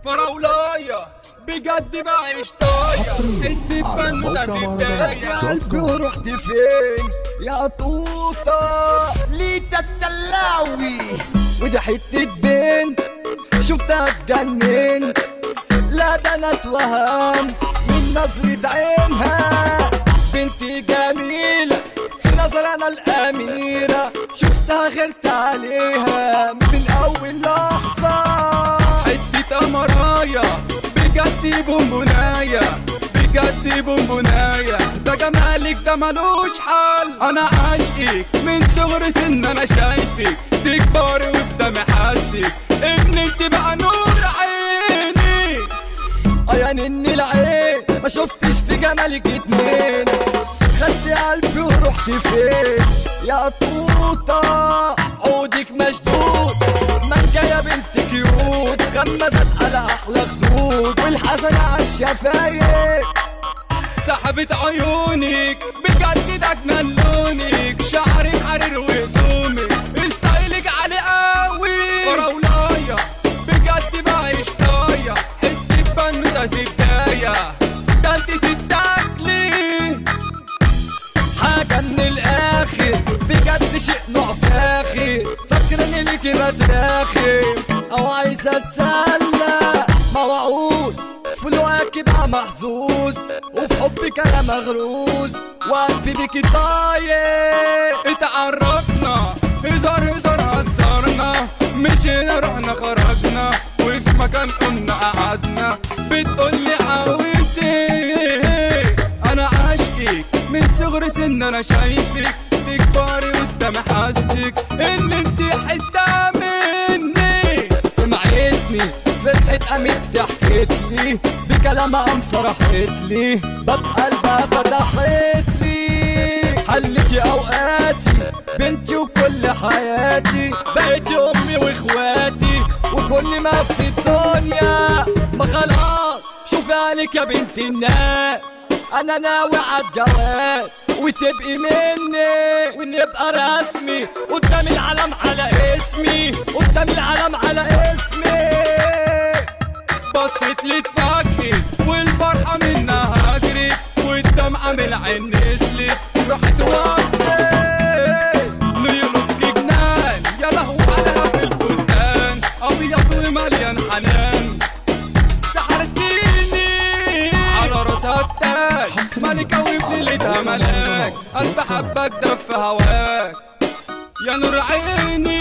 فراولاية بجد بعيش طاية حصرياً انت على بنوتة موقع في مهرجانات البداية دوت قلبي كوم. ورحت فين يا طوطة ليتا الدلاوي ودي حتة بنت شفتها اتجننت لا ده انا اتوهم من نظرة عينها بنتي جميلة في نظر انا الاميرة شفتها غيرت عليها من اول لحظة حتة مرايا بجد بونبونايا بجد بونبونايا ده جمالك ده ملوش حل انا عاشقك من صغر سن انا شايفك تكبري قدامي حاسك ان انت بقى نور عيني اه يا نن العين ما شفتش في جمالك اتنين خدت قلبي ورحت فين يا طوطة عودك مشدود مانجا يا بنت كيوت غمزت على احلى خدود والحسن عالشفايف سحبت عيونك بجد ده جنان لونك شعرك حرير وهدومك ستايلك عالي قوي فراولاية بجد بعيش طاية حتة بنوتة سباية ده انت تتاكلي حاجة من الآخر بجد شيء نوع فاخر فاكرة إن ليكي مداخل أو عايزة أتسلى موعود في الوقت بقى محظوظ وفي حبك أنا مغروز وقلبي بيكي طاير اتعرفنا هزار هزار هزرنا مشينا رحنا خرجنا وفي مكان قمنا قعدنا بتقولي عاوز ايه انا عاشقك من صغر سن انا شايفك تكبري قدام حاسك ان انت حته مني سمعتني فتحت قامت حكيت لي بكلامها قام فرحت لي باب قلبها فتحت لي حلتي اوقاتي بنتي وكل حياتي بقيتي امي واخواتي وكل ما في الدنيا ما خلاص شوفي عليك يا بنت الناس انا ناوي عالجواز وتبقي مني ونبقى رسمي قدام العالم على اسمي قدام العالم على اسمي بصيت لي اتفكت والفرحة منها هجرت والدمعة من العين نزلت رحت وقفت ليلوك جنان يا لهو عليها في الفستان ابيض ومليان حنان سحرتيني على راسها التاج حصرياً ملكة وفي على ليلتها موقع ملاك مهرجانات قلب دوت كوم. حبك دف هواك يا نور عيني